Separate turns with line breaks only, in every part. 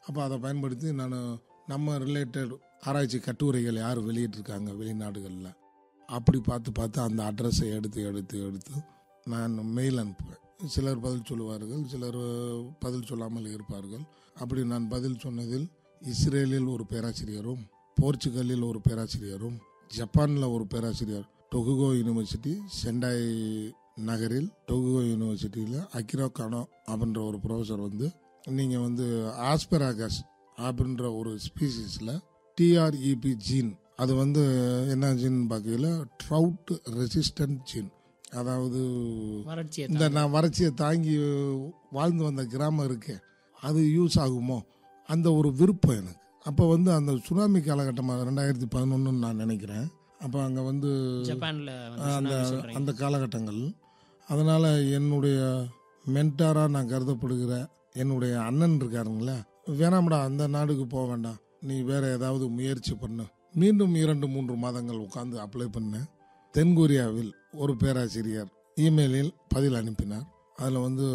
அப்போ அதை பயன்படுத்தி நான் நம்ம ரிலேட்டட் ஆராய்ச்சி கட்டுரைகள் யார் வெளியிட்டிருக்காங்க வெளிநாடுகளில் அப்படி பார்த்து பார்த்து அந்த அட்ரஸை எடுத்து எடுத்து எடுத்து நான் மெயில் அனுப்புவேன் சிலர் பதில் சொல்லுவார்கள் சிலர் பதில் சொல்லாமல் இருப்பார்கள் அப்படி நான் பதில் சொன்னதில் இஸ்ரேலில் ஒரு பேராசிரியரும் போர்ச்சுகலில் ஒரு பேராசிரியரும் ஜப்பானில் ஒரு பேராசிரியர் டொகுகோ யூனிவர்சிட்டி செண்டாய் நகரில் டொகுகோ யூனிவர்சிட்டியில் அக்கிரோ கானோ அப்படின்ற ஒரு ப்ரொஃபஸர் வந்து நீங்கள் வந்து ஆஸ்பெராகஸ் அப்படின்ற ஒரு ஸ்பீசிஸில் டிஆர்இபி ஜீன் அது வந்து என்ன ஜீன் பார்க்கையில் ட்ரவுட் ரெசிஸ்டன்ட் ஜீன் அதாவது
வறட்சியை
இந்த நான் வறட்சியை தாங்கி வாழ்ந்து வந்த கிராமம் இருக்கே அது யூஸ் ஆகுமோ அந்த ஒரு விருப்பம் எனக்கு அப்போ வந்து அந்த சுனாமி காலகட்டமாக ரெண்டாயிரத்தி பதினொன்றுன்னு நான் நினைக்கிறேன் அப்போ அங்கே வந்து
ஜப்பான்ல வந்து
அந்த
சுனாமி சொல்றீங்க
அந்த காலகட்டங்கள் அதனால் என்னுடைய மென்டாராக நான் கருதப்படுகிற என்னுடைய அண்ணன் இருக்காருங்களே வேணாம்டா அந்த நாடுக்கு போக வேண்டாம் நீ வேற ஏதாவது முயற்சி பண்ணு மீண்டும் இரண்டு மூன்று மாதங்கள் உட்காந்து அப்ளை பண்ணேன் தென்கொரியாவில் ஒரு பேராசிரியர் இமெயிலில் பதில் அனுப்பினார் அதில் வந்து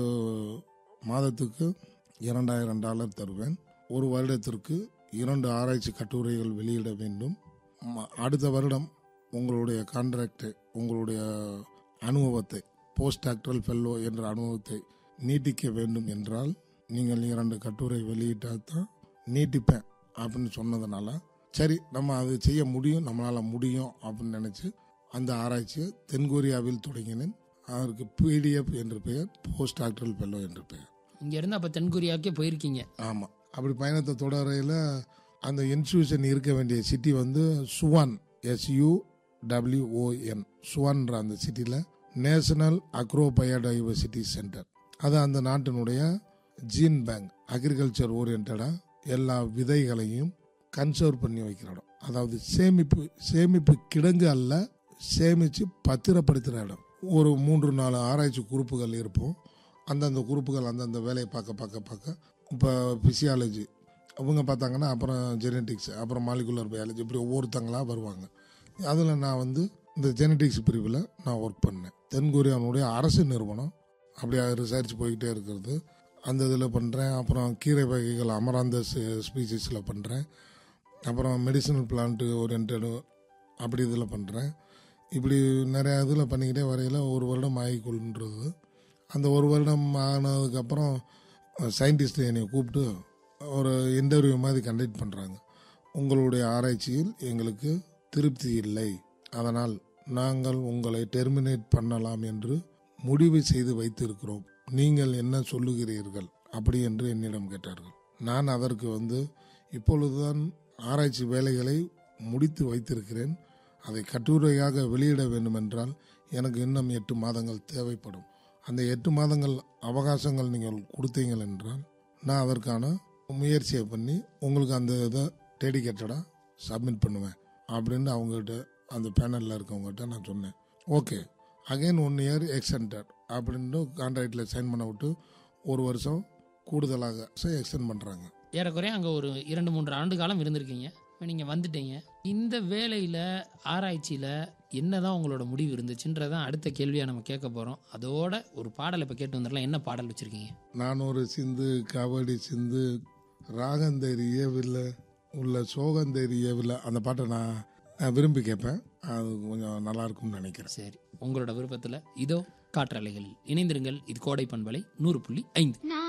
மாதத்துக்கு இரண்டாயிரம் டாலர் தருவேன் ஒரு வருடத்திற்கு இரண்டு ஆராய்ச்சி கட்டுரைகள் வெளியிட வேண்டும் ம- அடுத்த வருடம் உங்களுடைய கான்ட்ராக்டை உங்களுடைய அனுபவத்தை போஸ்ட் டாக்டரல் ஃபெல்லோ என்ற அனுபவத்தை நீட்டிக்க வேண்டும் என்றால் நீங்கள் இரண்டு கட்டுரை வெளியிட்டால் தான் நீட்டிப்பேன் அப்படின்னு சொன்னதுனால சரி நம்ம அது செய்ய முடியும் நம்மளால் முடியும் அப்படின்னு நினச்சி அந்த ஆராய்ச்சியை தென்கொரியாவில் தொடங்கினேன் அதற்கு பிடிஎஃப் என்று பெயர் போஸ்ட் டாக்டரல் ஃபெல்லோ என்று பெயர்
இங்க இருந்து அப்ப தென்கொரியாவுக்கே போயிருக்கீங்க
ஆமாம் அப்படி பயணத்தை தொடரையில் அந்த இன்ஸ்டியூஷன் இருக்க வேண்டிய சிட்டி வந்து சுவான் எஸ்யூ டபிள்யூஓஎன் சுவான்ற அந்த சிட்டியில் நேஷனல் அக்ரோபயோடைவர்சிட்டி சென்டர் அது அந்த நாட்டினுடைய ஜீன் பேங்க் அக்ரிகல்ச்சர் ஓரியன்டாக எல்லா விதைகளையும் கன்சர்வ் பண்ணி வைக்கிற இடம் அதாவது சேமிப்பு சேமிப்பு கிடங்கு அல்ல சேமித்து பத்திரப்படுத்துகிற இடம் ஒரு மூன்று நாலு ஆராய்ச்சி குரூப்புகள் இருப்போம் அந்தந்த குரூப்புகள் அந்தந்த வேலையை பார்க்க பார்க்க பார்க்க இப்போ ஃபிசியாலஜி அவங்க பார்த்தாங்கன்னா அப்புறம் ஜெனட்டிக்ஸ் அப்புறம் மாலிகுலர் பயாலஜி இப்படி ஒவ்வொருத்தங்களாக வருவாங்க அதில் நான் வந்து இந்த ஜெனட்டிக்ஸ் பிரிவில் நான் ஒர்க் பண்ணேன் தென்கொரியாவுடைய அரசு நிறுவனம் அப்படியே ரிசர்ச் போய்கிட்டே இருக்கிறது அந்த இதில் பண்ணுறேன் அப்புறம் கீரை வகைகள் அமராந்த ஸ்பீசிஸில் பண்ணுறேன் அப்புறம் மெடிசனல் பிளான்ட்டு ஓரியன்டு அப்படி இதில் பண்ணுறேன் இப்படி நிறையா இதில் பண்ணிக்கிட்டே வரையில் ஒரு வருடம் ஆகிக்கொள்ன்றது அந்த ஒரு வருடம் ஆனதுக்கப்புறம் சயின்டிஸ்ட் என்னை கூப்பிட்டு ஒரு இன்டர்வியூ மாதிரி கண்டக்ட் பண்ணுறாங்க உங்களுடைய ஆராய்ச்சியில் எங்களுக்கு திருப்தி இல்லை அதனால் நாங்கள் உங்களை டெர்மினேட் பண்ணலாம் என்று முடிவு செய்து வைத்திருக்கிறோம் நீங்கள் என்ன சொல்லுகிறீர்கள் அப்படி என்று என்னிடம் கேட்டார்கள் நான் அதற்கு வந்து இப்பொழுதுதான் ஆராய்ச்சி வேலைகளை முடித்து வைத்திருக்கிறேன் அதை கட்டுரையாக வெளியிட வேண்டுமென்றால் எனக்கு இன்னும் எட்டு மாதங்கள் தேவைப்படும் அந்த எட்டு மாதங்கள் அவகாசங்கள் நீங்கள் கொடுத்தீங்கள் என்றால் நான் அதற்கான முயற்சியை பண்ணி உங்களுக்கு அந்த இதை டெடிக்கேட்டடாக சப்மிட் பண்ணுவேன் அப்படின்னு அவங்ககிட்ட அந்த பேனலில் இருக்கவங்ககிட்ட நான் சொன்னேன் okay again one year extended அப்படின்ட்டு கான்ட்ராக்டில் சைன் பண்ண விட்டு ஒரு வருஷம் கூடுதலாக எக்ஸ்டெண்ட் பண்ணுறாங்க
ஏறக்குறைய அங்க ஒரு இரண்டு மூன்று ஆண்டு காலம் இருந்திருக்கீங்க இப்ப நீங்க வந்துட்டீங்க இந்த வேலையில ஆராய்ச்சியில என்னதான் உங்களோட முடிவு இருந்துச்சுன்றதான் அடுத்த கேள்வியா நம்ம கேட்க போறோம் அதோட ஒரு பாடல் இப்ப கேட்டு வந்துடலாம் என்ன பாடல் வச்சிருக்கீங்க
நான் ஒரு சிந்து கபடி சிந்து ராகந்தெரியவில்லை உள்ள சோகந்தெரியவில்லை அந்த பாட்டை நான் நான் விரும்பி கேட்பேன் அது கொஞ்சம் நல்லா இருக்கும்னு நினைக்கிறேன்
சரி உங்களோட விருப்பத்துல இதோ காற்றலைகளில் இணைந்திருங்கள் இது கோடை பண்பலை நூறு புள்ளி ஐந்து
நான்